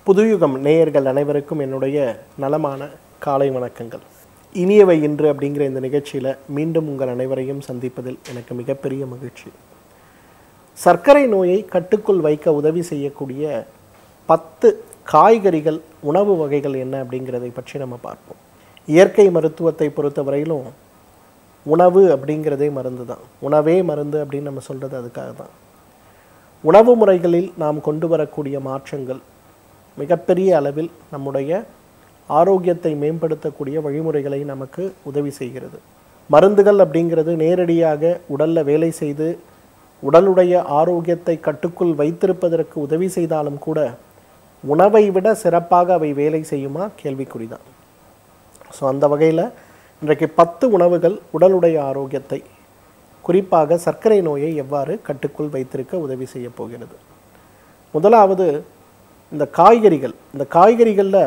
புதுயுகம் நேயர்கள் அனைவருக்கும் என்னுடைய நலமான காலை வணக்கங்கள் இனியவை இன்று அப்படிங்கிற இந்த நிகழ்ச்சியில் மீண்டும் உங்கள் அனைவரையும் சந்திப்பதில் எனக்கு மிகப்பெரிய மகிழ்ச்சி சர்க்கரை நோயை கட்டுக்குள் வைக்க உதவி செய்யக்கூடிய பத்து காய்கறிகள் உணவு வகைகள் என்ன அப்படிங்கிறதை பற்றி நம்ம பார்ப்போம் இயற்கை மருத்துவத்தை பொறுத்தவரையிலும் உணவு அப்படிங்கிறதே மருந்து தான் உணவே மருந்து அப்படின்னு நம்ம சொல்கிறது அதுக்காக தான் உணவு முறைகளில் நாம் கொண்டு வரக்கூடிய மாற்றங்கள் மிகப்பெரிய அளவில் நம்முடைய ஆரோக்கியத்தை மேம்படுத்தக்கூடிய வழிமுறைகளை நமக்கு உதவி செய்கிறது மருந்துகள் அப்படிங்கிறது நேரடியாக உடலில் வேலை செய்து உடலுடைய ஆரோக்கியத்தை கட்டுக்குள் வைத்திருப்பதற்கு உதவி செய்தாலும் கூட உணவை விட சிறப்பாக அவை வேலை செய்யுமா கேள்விக்குறிதான் ஸோ அந்த வகையில் இன்றைக்கு பத்து உணவுகள் உடலுடைய ஆரோக்கியத்தை குறிப்பாக சர்க்கரை நோயை எவ்வாறு கட்டுக்குள் வைத்திருக்க உதவி செய்ய போகிறது முதலாவது இந்த காய்கறிகள் இந்த காய்கறிகளில்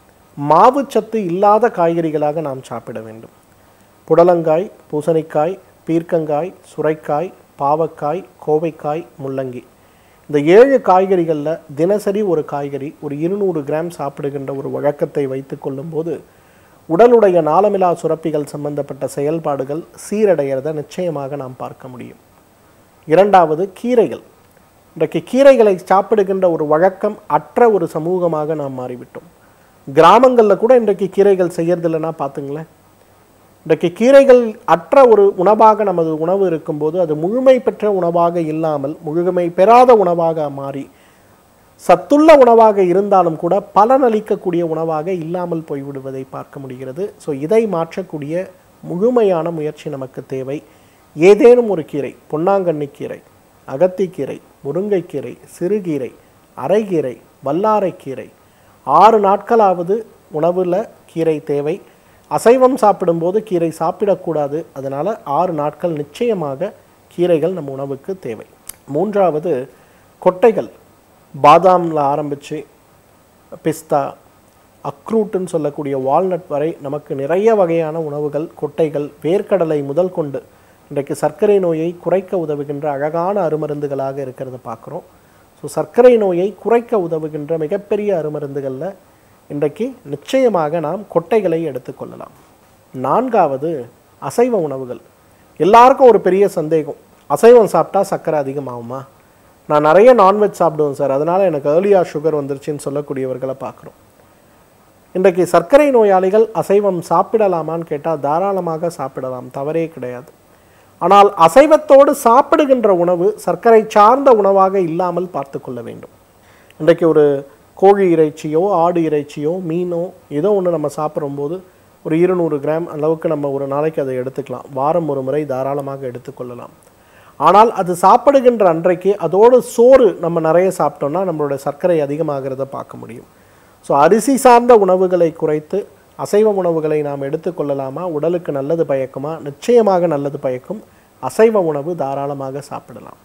மாவுச்சத்து இல்லாத காய்கறிகளாக நாம் சாப்பிட வேண்டும் புடலங்காய் பூசணிக்காய் பீர்க்கங்காய் சுரைக்காய் பாவக்காய் கோவைக்காய் முள்ளங்கி இந்த ஏழு காய்கறிகளில் தினசரி ஒரு காய்கறி ஒரு இருநூறு கிராம் சாப்பிடுகின்ற ஒரு வழக்கத்தை வைத்து கொள்ளும்போது உடலுடைய நாளமிலா சுரப்பிகள் சம்பந்தப்பட்ட செயல்பாடுகள் சீரடைகிறத நிச்சயமாக நாம் பார்க்க முடியும் இரண்டாவது கீரைகள் இன்றைக்கு கீரைகளை சாப்பிடுகின்ற ஒரு வழக்கம் அற்ற ஒரு சமூகமாக நாம் மாறிவிட்டோம் கிராமங்களில் கூட இன்றைக்கு கீரைகள் செய்யறதில்லைன்னா பார்த்துங்களேன் இன்றைக்கு கீரைகள் அற்ற ஒரு உணவாக நமது உணவு இருக்கும்போது அது முழுமை பெற்ற உணவாக இல்லாமல் முழுமை பெறாத உணவாக மாறி சத்துள்ள உணவாக இருந்தாலும் கூட பலனளிக்கக்கூடிய உணவாக இல்லாமல் போய்விடுவதை பார்க்க முடிகிறது ஸோ இதை மாற்றக்கூடிய முழுமையான முயற்சி நமக்கு தேவை ஏதேனும் ஒரு கீரை பொன்னாங்கண்ணி கீரை அகத்திக்கீரை முருங்கைக்கீரை சிறுகீரை அரைக்கீரை வல்லாரைக்கீரை ஆறு நாட்களாவது உணவில் கீரை தேவை அசைவம் சாப்பிடும்போது கீரை சாப்பிடக்கூடாது அதனால் ஆறு நாட்கள் நிச்சயமாக கீரைகள் நம் உணவுக்கு தேவை மூன்றாவது கொட்டைகள் பாதாமில் ஆரம்பித்து பிஸ்தா அக்ரூட்டுன்னு சொல்லக்கூடிய வால்நட் வரை நமக்கு நிறைய வகையான உணவுகள் கொட்டைகள் வேர்க்கடலை முதல் கொண்டு இன்றைக்கு சர்க்கரை நோயை குறைக்க உதவுகின்ற அழகான அருமருந்துகளாக இருக்கிறத பார்க்குறோம் ஸோ சர்க்கரை நோயை குறைக்க உதவுகின்ற மிகப்பெரிய அருமருந்துகளில் இன்றைக்கு நிச்சயமாக நாம் கொட்டைகளை எடுத்துக்கொள்ளலாம் நான்காவது அசைவ உணவுகள் எல்லாருக்கும் ஒரு பெரிய சந்தேகம் அசைவம் சாப்பிட்டா சர்க்கரை அதிகமாகுமா நான் நிறைய நான்வெஜ் சாப்பிடுவேன் சார் அதனால் எனக்கு ஏர்லியாக சுகர் வந்துருச்சுன்னு சொல்லக்கூடியவர்களை பார்க்குறோம் இன்றைக்கு சர்க்கரை நோயாளிகள் அசைவம் சாப்பிடலாமான்னு கேட்டால் தாராளமாக சாப்பிடலாம் தவறே கிடையாது ஆனால் அசைவத்தோடு சாப்பிடுகின்ற உணவு சர்க்கரை சார்ந்த உணவாக இல்லாமல் பார்த்து கொள்ள வேண்டும் இன்றைக்கு ஒரு கோழி இறைச்சியோ ஆடு இறைச்சியோ மீனோ ஏதோ ஒன்று நம்ம சாப்பிடும்போது ஒரு இருநூறு கிராம் அளவுக்கு நம்ம ஒரு நாளைக்கு அதை எடுத்துக்கலாம் வாரம் ஒரு முறை தாராளமாக எடுத்துக்கொள்ளலாம் ஆனால் அது சாப்பிடுகின்ற அன்றைக்கு அதோடு சோறு நம்ம நிறைய சாப்பிட்டோம்னா நம்மளோட சர்க்கரை அதிகமாகிறத பார்க்க முடியும் ஸோ அரிசி சார்ந்த உணவுகளை குறைத்து அசைவ உணவுகளை நாம் எடுத்துக்கொள்ளலாமா உடலுக்கு நல்லது பயக்குமா நிச்சயமாக நல்லது பயக்கும் அசைவ உணவு தாராளமாக சாப்பிடலாம்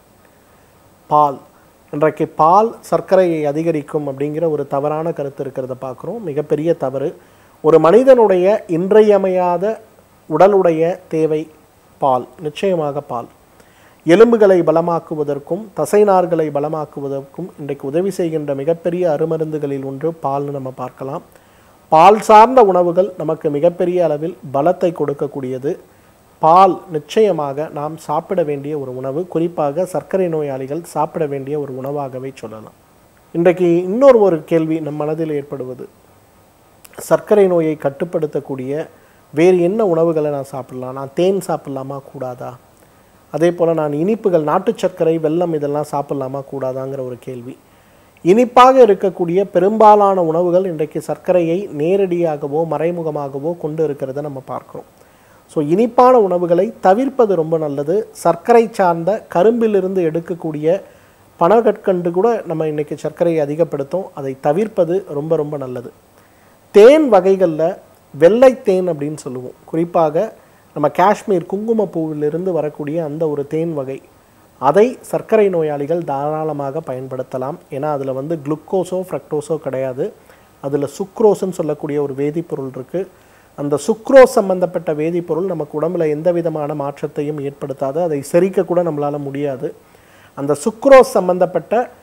பால் இன்றைக்கு பால் சர்க்கரையை அதிகரிக்கும் அப்படிங்கிற ஒரு தவறான கருத்து இருக்கிறத பார்க்குறோம் மிகப்பெரிய தவறு ஒரு மனிதனுடைய இன்றையமையாத உடலுடைய தேவை பால் நிச்சயமாக பால் எலும்புகளை பலமாக்குவதற்கும் தசைநார்களை பலமாக்குவதற்கும் இன்றைக்கு உதவி செய்கின்ற மிகப்பெரிய அருமருந்துகளில் ஒன்று பால்னு நம்ம பார்க்கலாம் பால் சார்ந்த உணவுகள் நமக்கு மிகப்பெரிய அளவில் பலத்தை கொடுக்கக்கூடியது பால் நிச்சயமாக நாம் சாப்பிட வேண்டிய ஒரு உணவு குறிப்பாக சர்க்கரை நோயாளிகள் சாப்பிட வேண்டிய ஒரு உணவாகவே சொல்லலாம் இன்றைக்கு இன்னொரு ஒரு கேள்வி நம் மனதில் ஏற்படுவது சர்க்கரை நோயை கட்டுப்படுத்தக்கூடிய வேறு என்ன உணவுகளை நான் சாப்பிடலாம் நான் தேன் சாப்பிடலாமா கூடாதா அதே போல் நான் இனிப்புகள் நாட்டு சர்க்கரை வெல்லம் இதெல்லாம் சாப்பிடலாமா கூடாதாங்கிற ஒரு கேள்வி இனிப்பாக இருக்கக்கூடிய பெரும்பாலான உணவுகள் இன்றைக்கு சர்க்கரையை நேரடியாகவோ மறைமுகமாகவோ கொண்டு இருக்கிறத நம்ம பார்க்குறோம் ஸோ இனிப்பான உணவுகளை தவிர்ப்பது ரொம்ப நல்லது சர்க்கரை சார்ந்த கரும்பிலிருந்து எடுக்கக்கூடிய பனகற்கண்டு கூட நம்ம இன்றைக்கி சர்க்கரையை அதிகப்படுத்தும் அதை தவிர்ப்பது ரொம்ப ரொம்ப நல்லது தேன் வகைகளில் வெள்ளை தேன் அப்படின்னு சொல்லுவோம் குறிப்பாக நம்ம காஷ்மீர் குங்குமப்பூவிலிருந்து வரக்கூடிய அந்த ஒரு தேன் வகை அதை சர்க்கரை நோயாளிகள் தாராளமாக பயன்படுத்தலாம் ஏன்னா அதில் வந்து குளுக்கோஸோ ஃப்ரக்டோஸோ கிடையாது அதில் சுக்ரோஸ்ன்னு சொல்லக்கூடிய ஒரு வேதிப்பொருள் இருக்குது அந்த சுக்ரோஸ் சம்பந்தப்பட்ட வேதிப்பொருள் நமக்கு உடம்புல எந்த விதமான மாற்றத்தையும் ஏற்படுத்தாது அதை செரிக்க கூட நம்மளால் முடியாது அந்த சுக்ரோஸ் சம்பந்தப்பட்ட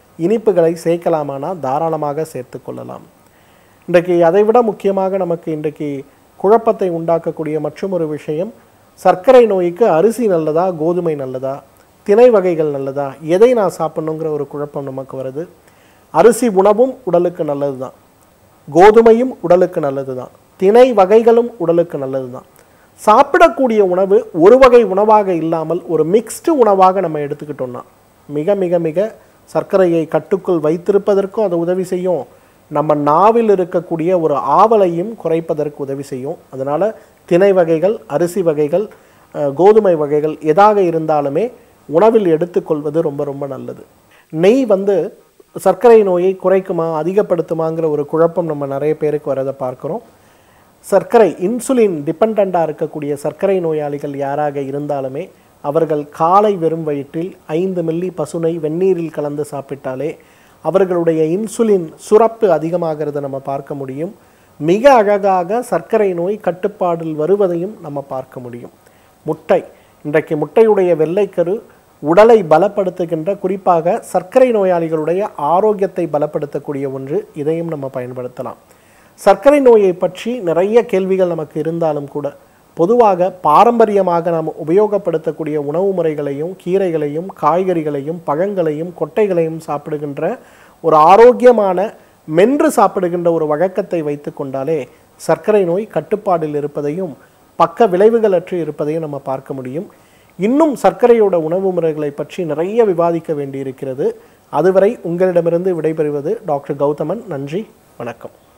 இனிப்புகளை சேர்க்கலாமானா தாராளமாக சேர்த்து கொள்ளலாம் இன்றைக்கு அதை விட முக்கியமாக நமக்கு இன்றைக்கு குழப்பத்தை உண்டாக்கக்கூடிய மற்றும் ஒரு விஷயம் சர்க்கரை நோய்க்கு அரிசி நல்லதா கோதுமை நல்லதா திணை வகைகள் நல்லதா எதை நான் சாப்பிடணுங்கிற ஒரு குழப்பம் நமக்கு வருது அரிசி உணவும் உடலுக்கு நல்லது தான் கோதுமையும் உடலுக்கு நல்லது தான் திணை வகைகளும் உடலுக்கு நல்லது தான் சாப்பிடக்கூடிய உணவு ஒரு வகை உணவாக இல்லாமல் ஒரு மிக்ஸ்டு உணவாக நம்ம எடுத்துக்கிட்டோம்னா மிக மிக மிக சர்க்கரையை கட்டுக்குள் வைத்திருப்பதற்கும் அது உதவி செய்யும் நம்ம நாவில் இருக்கக்கூடிய ஒரு ஆவலையும் குறைப்பதற்கு உதவி செய்யும் அதனால் திணை வகைகள் அரிசி வகைகள் அஹ், கோதுமை வகைகள் எதாக இருந்தாலுமே உணவில் எடுத்துக்கொள்வது ரொம்ப ரொம்ப நல்லது நெய் வந்து சர்க்கரை நோயை குறைக்குமா அதிகப்படுத்துமாங்கிற ஒரு குழப்பம் நம்ம நிறைய பேருக்கு வரதை பார்க்குறோம் சர்க்கரை இன்சுலின் டிபெண்ட்டாக இருக்கக்கூடிய சர்க்கரை நோயாளிகள் யாராக இருந்தாலுமே அவர்கள் காலை வெறும் வயிற்றில் ஐந்து மில்லி பசுனை வெந்நீரில் கலந்து சாப்பிட்டாலே அவர்களுடைய இன்சுலின் சுரப்பு அதிகமாகிறத நம்ம பார்க்க முடியும் மிக அழகாக சர்க்கரை நோய் கட்டுப்பாடில் வருவதையும் நம்ம பார்க்க முடியும் முட்டை இன்றைக்கு முட்டையுடைய வெள்ளைக்கரு உடலை பலப்படுத்துகின்ற குறிப்பாக சர்க்கரை நோயாளிகளுடைய ஆரோக்கியத்தை பலப்படுத்தக்கூடிய ஒன்று இதையும் நம்ம பயன்படுத்தலாம் சர்க்கரை நோயை பற்றி நிறைய கேள்விகள் நமக்கு இருந்தாலும் கூட பொதுவாக பாரம்பரியமாக நாம் உபயோகப்படுத்தக்கூடிய உணவு முறைகளையும் கீரைகளையும் காய்கறிகளையும் பழங்களையும் கொட்டைகளையும் சாப்பிடுகின்ற ஒரு ஆரோக்கியமான மென்று சாப்பிடுகின்ற ஒரு வழக்கத்தை வைத்து கொண்டாலே சர்க்கரை நோய் கட்டுப்பாடில் இருப்பதையும் பக்க விளைவுகள் அற்று இருப்பதையும் நம்ம பார்க்க முடியும் இன்னும் சர்க்கரையோட உணவு முறைகளை பற்றி நிறைய விவாதிக்க வேண்டியிருக்கிறது அதுவரை உங்களிடமிருந்து விடைபெறுவது டாக்டர் கௌதமன் நன்றி வணக்கம்